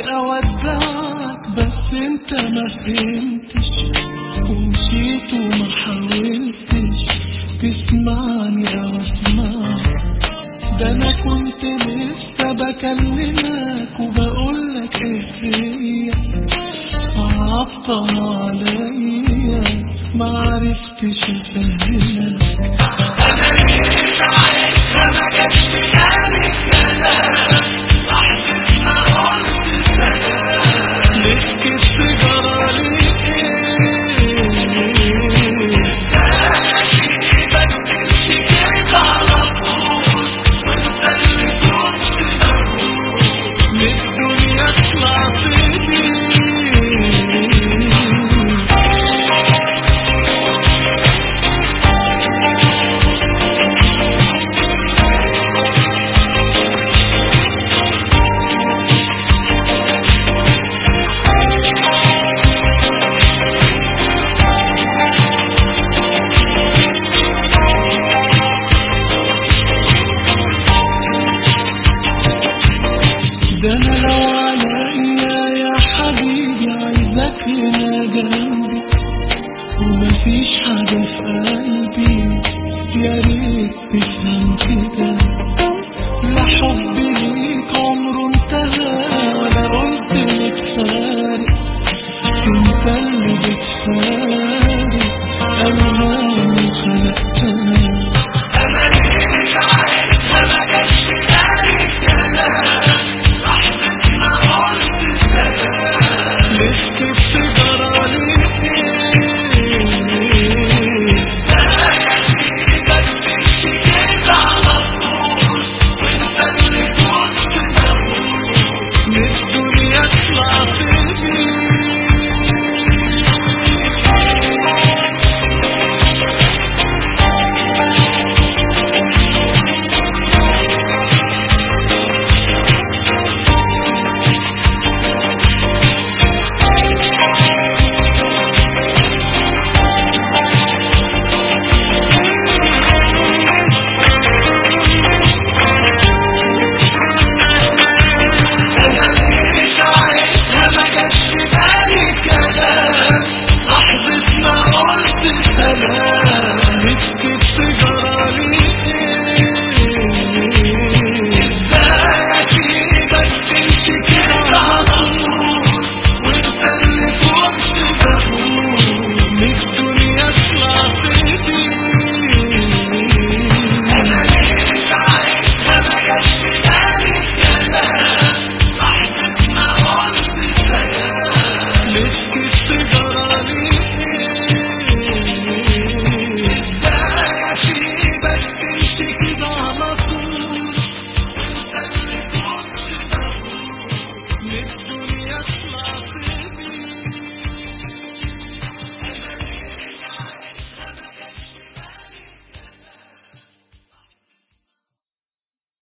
اودعك بس انت ما فهمتش ومشيت وما حاولتش تسمعني او اسمعك ده انا كنت لسه بكلمك وبقولك ايه فيا صعبتها عليا ما عرفتش افهمك مسكت سيجارة ليه من الدنيا طلعت بيه ده انا لو عليا يا حبيبي عايزك هنا جنبي ومفيش حاجة في قلبي يا ريت تفهم كده لا حب ليك عمره انتهى ولا قلت نتفارق انت اللي بتفارق انا اللي خلقتنا مسكت سيجارة ليه من الدنيا طلعت